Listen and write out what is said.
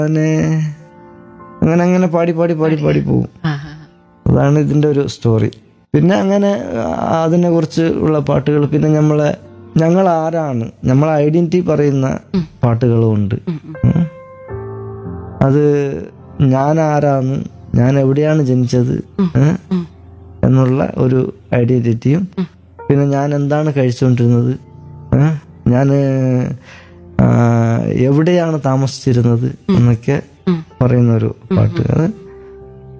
അങ്ങനെ അങ്ങനെ അങ്ങനെ പാടി പാടി പാടി പാടി പോകും ആ, ആ. അതാണ് ഇതിന്റെ ഒരു സ്റ്റോറി പിന്നെ അങ്ങനെ അതിനെ കുറിച്ച് ഉള്ള പാട്ടുകൾ പിന്നെ നമ്മളെ ഞങ്ങൾ ആരാണ് നമ്മളെ ഐഡന്റിറ്റി പറയുന്ന പാട്ടുകളും ഉണ്ട് ഉം. അത് ഞാൻ ആരാന്ന് ഞാൻ എവിടെയാണ് ജനിച്ചത് ഏ? എന്നുള്ള ഒരു ഐഡന്റിറ്റിയും പിന്നെ ഞാൻ എന്താണ് കഴിച്ചുകൊണ്ടിരുന്നത് ഏ? ഞാൻ എവിടെയാണ് താമസിച്ചിരുന്നത് എന്നൊക്കെ പറയുന്ന ഒരു പാട്ട് അത്